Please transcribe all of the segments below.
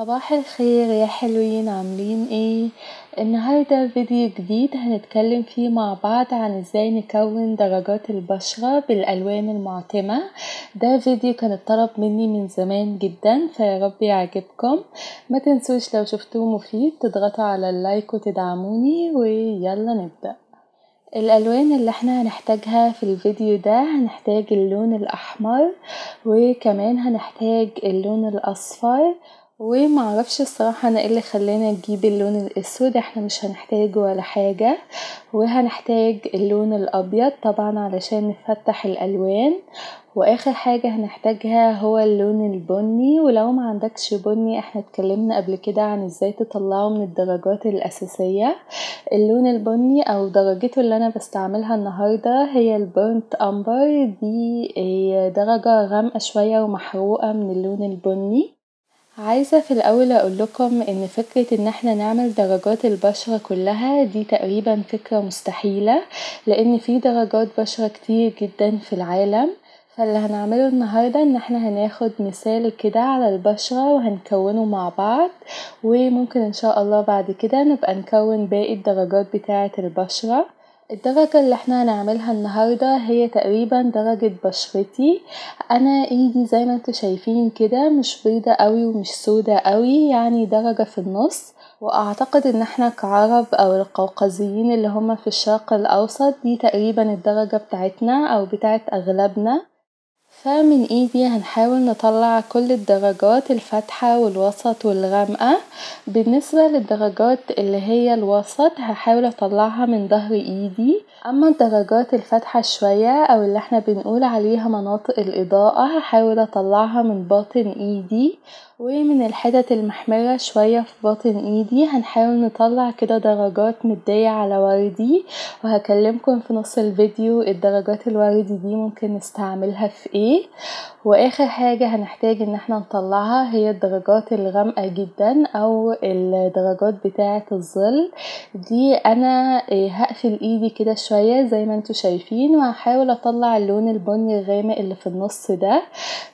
صباح الخير يا حلوين عاملين ايه النهاردة فيديو جديد هنتكلم فيه مع بعض عن ازاي نكون درجات البشرة بالالوان المعتمة ده فيديو كان اتطلب مني من زمان جدا فيا رب يعجبكم ما تنسوش لو شفتوه مفيد تضغطوا على اللايك وتدعموني ويلا نبدأ الالوان اللي احنا هنحتاجها في الفيديو ده هنحتاج اللون الاحمر وكمان هنحتاج اللون الاصفر ومعرفش الصراحة انا ايه اللي خلاني اجيب اللون الاسود احنا مش هنحتاجه ولا حاجة وهنحتاج اللون الابيض طبعا علشان نفتح الالوان واخر حاجة هنحتاجها هو اللون البني ولو ما عندكش بني احنا اتكلمنا قبل كده عن ازاي تطلعه من الدرجات الاساسية اللون البني او درجته اللي انا بستعملها النهاردة هي البرنت امبر دي درجة غامقة شوية ومحروقة من اللون البني عايزة في الأول أقول لكم إن فكرة إن احنا نعمل درجات البشرة كلها دي تقريبا فكرة مستحيلة لأن في درجات بشرة كتير جدا في العالم فاللي هنعمله النهاردة ان احنا هناخد مثال كده على البشرة وهنكونه مع بعض وممكن ان شاء الله بعد كده نبقى نكون باقي الدرجات بتاعة البشرة الدرجة اللي احنا هنعملها النهاردة هي تقريبا درجة بشرتي انا ايدي زي ما انتوا شايفين كده مش بيضة قوي ومش سودة قوي يعني درجة في النص واعتقد ان احنا كعرب او القوقازيين اللي هما في الشرق الاوسط دي تقريبا الدرجة بتاعتنا او بتاعت اغلبنا فمن ايدي هنحاول نطلع كل الدرجات الفاتحة والوسط والغامقة بالنسبة للدرجات اللي هي الوسط هحاول اطلعها من ظهر ايدي اما الدرجات الفاتحة شوية او اللي احنا بنقول عليها مناطق الاضاءة هحاول اطلعها من باطن ايدي ومن الحتت المحمرة شوية في باطن ايدي هنحاول نطلع كده درجات مدية على وردي وهكلمكم في نص الفيديو الدرجات الوردي دي ممكن نستعملها في ايه واخر حاجة هنحتاج ان احنا نطلعها هي الدرجات الغامقة جدا او الدرجات بتاعة الظل دي انا هقفل ايدي كده شوية زي ما انتوا شايفين وهحاول اطلع اللون البني الغامق اللي في النص ده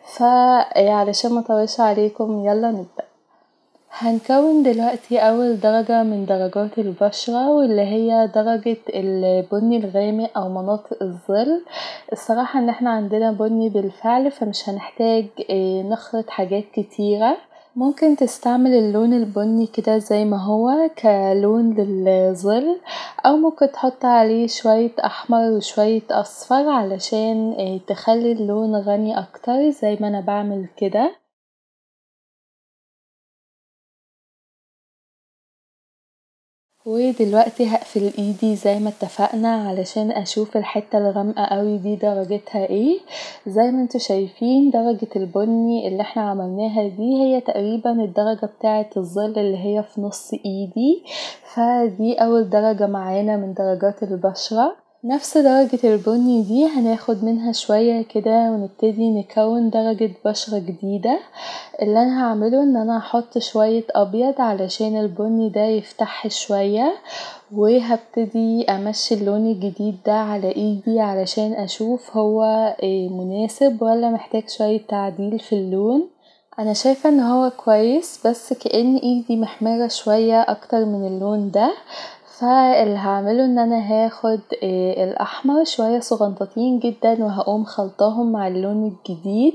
فعلشان ما اطولش عليكم يلا نبدأ هنكون دلوقتي اول درجة من درجات البشرة واللي هي درجة البني الغامق او مناطق الظل الصراحة ان احنا عندنا بني بالفعل فمش هنحتاج نخلط حاجات كتيرة ممكن تستعمل اللون البني كده زي ما هو كلون للظل او ممكن تحط عليه شوية احمر وشوية اصفر علشان تخلي اللون غني اكتر زي ما انا بعمل كده ودلوقتي هقفل ايدي زي ما اتفقنا علشان اشوف الحتة الغامقة اوي دي درجتها ايه زي ما انتوا شايفين درجة البني اللي احنا عملناها دي هي تقريبا الدرجة بتاعة الظل اللي هي في نص ايدي فدي اول درجة معانا من درجات البشرة نفس درجة البني دي هناخد منها شوية كده ونبتدي نكون درجة بشرة جديدة اللي انا هعمله ان انا هحط شوية ابيض علشان البني ده يفتح شوية وهبتدي امشي اللون الجديد ده على ايدي علشان اشوف هو مناسب ولا محتاج شوية تعديل في اللون انا شايفة ان هو كويس بس كأن ايدي محمرة شوية اكتر من اللون ده فاللي هعمله ان انا هاخد الاحمر شوية صغنطتين جدا وهقوم خلطاهم مع اللون الجديد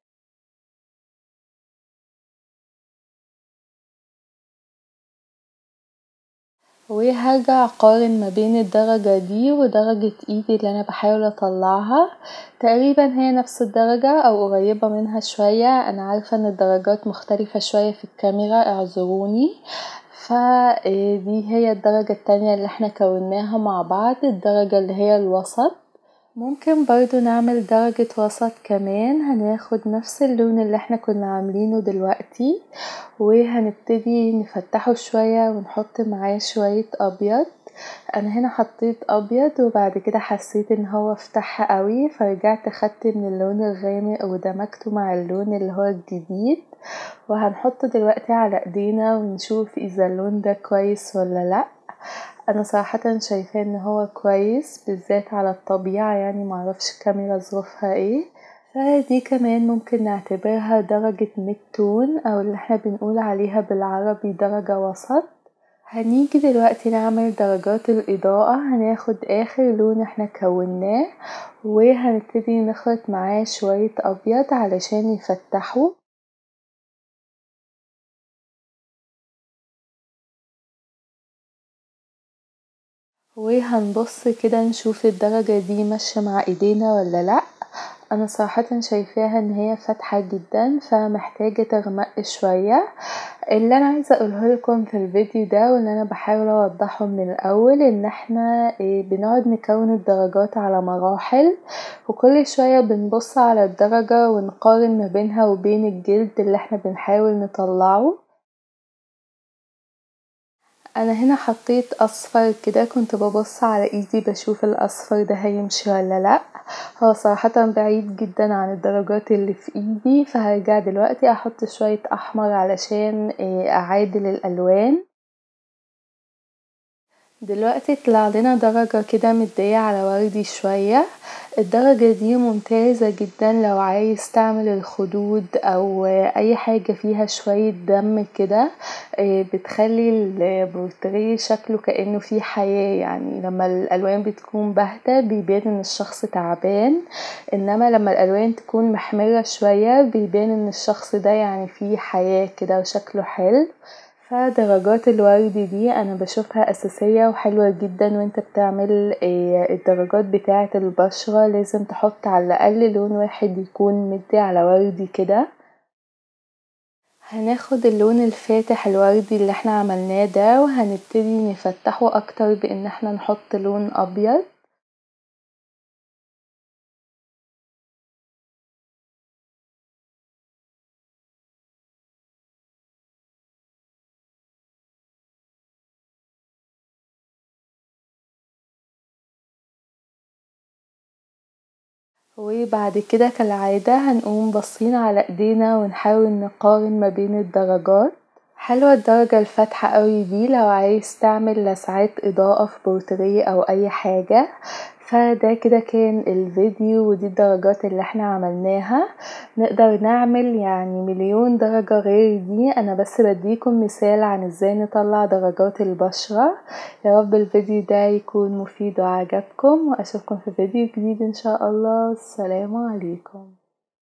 وهرجع اقارن ما بين الدرجة دي ودرجة ايدي اللي انا بحاول اطلعها تقريبا هي نفس الدرجة او قريبة منها شوية انا عارفة ان الدرجات مختلفة شوية في الكاميرا اعذروني فدي هي الدرجة التانية اللي احنا كوناها مع بعض الدرجة اللي هي الوسط ممكن برضو نعمل درجة وسط كمان هناخد نفس اللون اللي احنا كنا عاملينه دلوقتي وهنبتدي نفتحه شوية ونحط معاه شوية ابيض انا هنا حطيت ابيض وبعد كده حسيت ان هو فتح قوي فرجعت خدت من اللون الغامق ودمجته مع اللون اللي هو الجديد وهنحطه دلوقتي على ايدينا ونشوف اذا اللون ده كويس ولا لا انا صراحة شايفاه ان هو كويس بالذات على الطبيعة يعني معرفش الكاميرا ظروفها ايه فدي كمان ممكن نعتبرها درجة ميد تون او اللي احنا بنقول عليها بالعربي درجة وسط هنيجي دلوقتي نعمل درجات الإضاءة هناخد آخر لون احنا كوناه وهنبتدي نخلط معاه شوية أبيض علشان يفتحه وهنبص كده نشوف الدرجة دي ماشية مع ايدينا ولا لأ انا صراحة شايفاها ان هي فاتحة جدا فمحتاجة تغمق شوية اللي انا عايزة اقولهولكم في الفيديو ده واللي انا بحاول اوضحه من الاول ان احنا بنقعد نكون الدرجات على مراحل وكل شوية بنبص على الدرجة ونقارن ما بينها وبين الجلد اللي احنا بنحاول نطلعه انا هنا حطيت اصفر كده كنت ببص على ايدي بشوف الاصفر ده هيمشي ولا لا هو صراحة بعيد جدا عن الدرجات اللي في ايدي فهرجع دلوقتي احط شوية احمر علشان اعادل الالوان دلوقتي طلع لنا درجة كده مدية على وردي شوية الدرجة دي ممتازة جدا لو عايز تعمل الخدود او اي حاجة فيها شوية دم كده بتخلي البورتريه شكله كأنه فيه حياة يعني لما الالوان بتكون باهتة بيبان ان الشخص تعبان انما لما الالوان تكون محمرة شوية بيبان ان الشخص ده يعني فيه حياة كده وشكله حلو فدرجات الورد دي انا بشوفها اساسية وحلوة جدا وانت بتعمل الدرجات بتاعة البشرة لازم تحط على الاقل لون واحد يكون مدي على وردي كده هناخد اللون الفاتح الوردي اللي احنا عملناه ده وهنبتدي نفتحه اكتر بان احنا نحط لون ابيض وبعد كده كالعادة هنقوم باصين على ايدينا ونحاول نقارن ما بين الدرجات حلوة الدرجة الفاتحة اوي دي لو عايز تعمل لسعات اضاءة في بورتريه او اي حاجة فدا كده كان الفيديو ودي الدرجات اللي احنا عملناها نقدر نعمل يعني مليون درجة غير دي انا بس بديكم مثال عن ازاي نطلع درجات البشرة يارب الفيديو ده يكون مفيد وعجبكم واشوفكم في فيديو جديد ان شاء الله السلام عليكم